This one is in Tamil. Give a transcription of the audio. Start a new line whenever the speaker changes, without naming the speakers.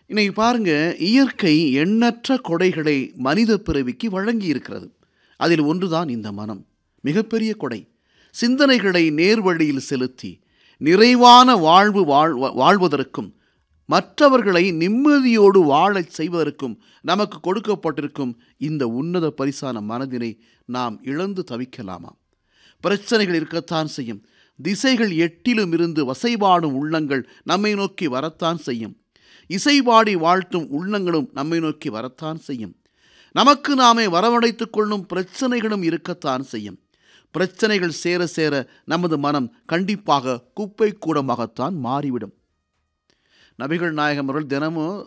இன்னைக்கு பாருங்க இயற்கை எண்ணற்ற கொடைகளை மனித பிறவிக்கு வழங்கி இருக்கிறது அதில் ஒன்றுதான் இந்த மனம் மிகப்பெரிய கொடை சிந்தனைகளை நேர்வழியில் செலுத்தி நிறைவான வாழ்வு வாழ் வாழ்வதற்கும் மற்றவர்களை நிம்மதியோடு வாழச் செய்வதற்கும் நமக்கு கொடுக்கப்பட்டிருக்கும் இந்த உன்னத பரிசான மனதினை நாம் இழந்து தவிக்கலாமா பிரச்சனைகள் இருக்கத்தான் செய்யும் திசைகள் எட்டிலும் இருந்து வசைபாடும் உள்ளங்கள் நம்மை நோக்கி வரத்தான் செய்யும் இசைபாடி வாழ்த்தும் உள்ளங்களும் நம்மை நோக்கி வரத்தான் செய்யும் நமக்கு நாமே வரவழைத்துக் கொள்ளும் பிரச்சனைகளும் இருக்கத்தான் செய்யும் பிரச்சனைகள் சேர சேர நமது மனம் கண்டிப்பாக குப்பை கூடமாகத்தான் மாறிவிடும் நபிகள் நாயகம் அவர்கள் தினமும்